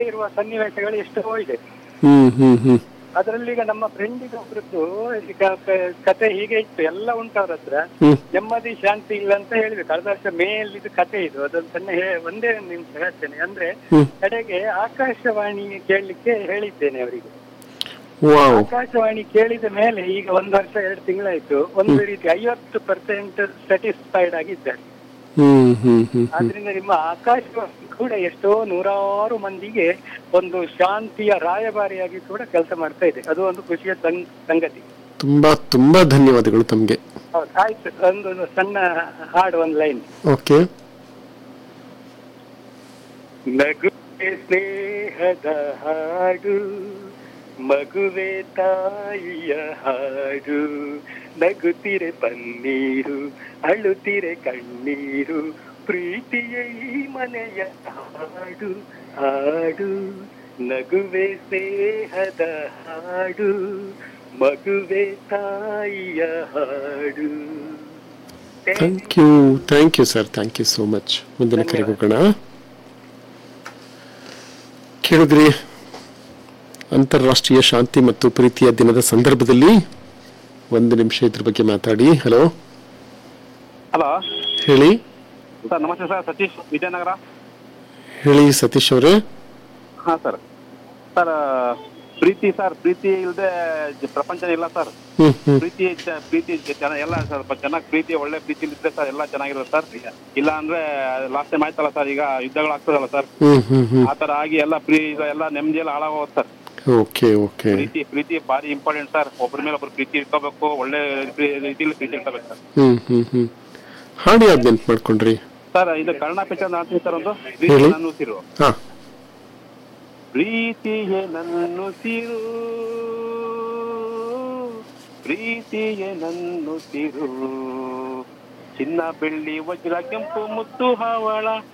ಇರುವ ಸನ್ನಿವೇಶಗಳು ಎಷ್ಟೋ ಇದೆ ಹ್ಮ್ ಹ್ಮ್ ಹ್ಮ್ ಅದರಲ್ಲಿ ಈಗ ನಮ್ಮ ಫ್ರೆಂಡಿಗೆ ಒಬ್ರದ್ದು ಈಗ ಕ- ಕತೆ ಹೀಗೆ ಇತ್ತು ಎಲ್ಲ ಉಂಟು ಅವ್ರ ಹತ್ರ ಹ್ಮ್ ನೆಮ್ಮದಿ ಶಾಂತಿ ಇಲ್ಲ ಅಂತ ಹೇಳಿದ್ರು ಕಳೆದ ವರ್ಷ ಮೇಲ್ ಇದು ಕತೆ ಇದು ಅದೊಂದು ಸಣ್ಣ ಹೇ- ಒಂದೇ ಒಂದು ನಿಮಿಷ ಹೇಳ್ತೇನೆ ಅಂದ್ರೆ ಹ್ಮ್ ಕಡೆಗೆ ಆಕಾಶವಾಣಿ ಕೇಳಲಿಕ್ಕೆ ಹೇಳಿದ್ದೇನೆ ಅವರಿಗೆ ವಾವ್ ಆಕಾಶವಾಣಿ ಕೇಳಿದ ಮೇಲೆ ಈಗ ಒಂದು ವರ್ಷ ಎರಡು ತಿಂಗಳಾಯ್ತು ಒಂದು ರೀತಿ ಐವತ್ತು ಪರ್ಸೆಂಟ್ ಸ್ಯಾಟಿಸ್ಫೈಡ್ ಆಗಿದ್ದಾರೆ ಹ್ಮ್ ಹ್ಮ್ ಹ್ಮ್ ಆದ್ರಿಂದ ನಿಮ್ಮ ಆಕಾಶವಾಣಿ ಕೂಡ ಎಷ್ಟೋ ನೂರಾರು ಮಂದಿಗೆ ಒಂದು ಶಾಂತಿಯ ರಾಯಭಾರಿಯಾಗಿ ಕೂಡ ಕೆಲಸ ಮಾಡ್ತಾ ಇದೆ ಅದು ಒಂದು ಖುಷಿಯ ಸಂ- ಸಂಗತಿ ತುಂಬಾ ತುಂಬಾ ಧನ್ಯವಾದಗಳು ತಮ್ಗೆ ಹೌದು ಆಯ್ತು ಒಂದು ಒಂದು ಸಣ್ಣ ಹಾಡು ಒಂದು ಲೈನ್ ಓಕೆ ನಗುವೆ ಸ್ನೇಹದ ಹಾಡು ಮಗುವೆ ತಾಯಿಯ ಹಾಡು ನಗುತ್ತಿರೆ ಪನ್ನೀರು ಅಳುತ್ತಿರೆ ಕಣ್ಣೀರು ಪ್ರೀತಿಯ ಈ ಮನೆಯ ಹಾಡು ಹಾಡು ನಗುವೆ ಸ್ನೇಹದ ಹಾಡು ಮಗುವೆ ತಾಯಿಯ ಹಾಡು thank you thank you sir thank you so much ಮುಂದಿನ ಕರೆಗೆ ಹೋಗೋಣ ಕೇಳಿದ್ರಿ ಅಂತಾರಾಷ್ಟ್ರೀಯ ಶಾಂತಿ ಮತ್ತು ಪ್ರೀತಿಯ ದಿನದ ಸಂದರ್ಭದಲ್ಲಿ ಒಂದು ನಿಮಿಷ ಇದ್ರ ಬಗ್ಗೆ ಮಾತಾಡಿ ಹಲೋ ಹಲೋ ಹೇಳಿ ಸರ್ ನಮಸ್ತೆ ಸರ್ ಸತೀಶ್ ವಿಜಯನಗರ ಹೇಳಿ ಸತೀಶ್ ಅವರೇ ಹಾ ಸರ್ ಸರ್ ಪ್ರೀತಿ ಸರ್ ಪ್ರೀತಿ ಇಲ್ಲದೆ ಪ್ರಪಂಚ ಇಲ್ಲ ಸರ್ ಹ್ಮ್ ಹ್ಮ್ ಪ್ರೀತಿ ಚ- ಪ್ರೀತಿ ಜನ ಎಲ್ಲ ಸ್ವಲ್ಪ ಚೆನ್ನಾಗಿ ಪ್ರೀತಿ ಒಳ್ಳೆ ಪ್ರೀತಿ ಇದ್ರೆ ಸರ್ ಎಲ್ಲ ಚೆನ್ನಾಗಿರುತ್ತೆ ಸರ್ ಇಲ್ಲ ಅಂದ್ರೆ ಲಾಸ್ಟ್ ಟೈಮ್ ಆಯ್ತಲ್ಲ ಸರ್ ಈಗ ಯುದ್ಧಗಳು ಆಗ್ತದಲ್ಲ ಸರ್ ಹ್ಮ್ ಹ್ಮ್ ಹ್ಮ್ ಆ ತರ ಆಗಿ ಎಲ್ಲ ಪ್ರೀ ಈಗ ಎಲ್ಲ ನೆಮ್ಮದಿ ಎಲ್ಲ ಹಾಳಾಗೋದು ಸರ್ ಓಕೆ ಓಕೆ ಪ್ರೀತಿ ಪ್ರೀತಿ ಭಾರಿ ಇಂಪಾರ್ಟೆಂಟ್ ಸರ್ ಒಬ್ಬರ ಮೇಲೆ ಒಬ್ರು ಪ್ರೀತಿ ಇಟ್ಕೋಬೇಕು ಒಳ್ಳೆ ಪ್ರೀ- ರೀತಿಯಲ್ಲಿ ಪ್ರೀತಿ ಇಟ್ಕೋಬೇಕು ಸರ್ ಹ್ಮ್ ಹ್ಮ್ ಹ್ಮ್ ಹಾಡು ಯಾವ್ದು ನೆನ್ಪು ಮಾಡ್ಕೊಂಡ್ರಿ ಸರ್ ಇದು ಕನ್ನಡ ಪಿಕ್ಚರ್ ಮಾಡ್ತೀನಿ ಸರ್ ಒಂದು ಪ್ರೀತಿ ಹೇಳಿ. ನನ್ನ ಉಸಿರು ಹಾ ಪ್ರೀತಿಯೇ ನನ್ನುಸಿರು ಪ್ರೀತಿಯೇ ನನ್ನುಸಿರು ಚಿನ್ನ ಬೆಳ್ಳಿ ವಜ್ರ ಕೆಂಪು ಮುತ್ತು ಹವಳ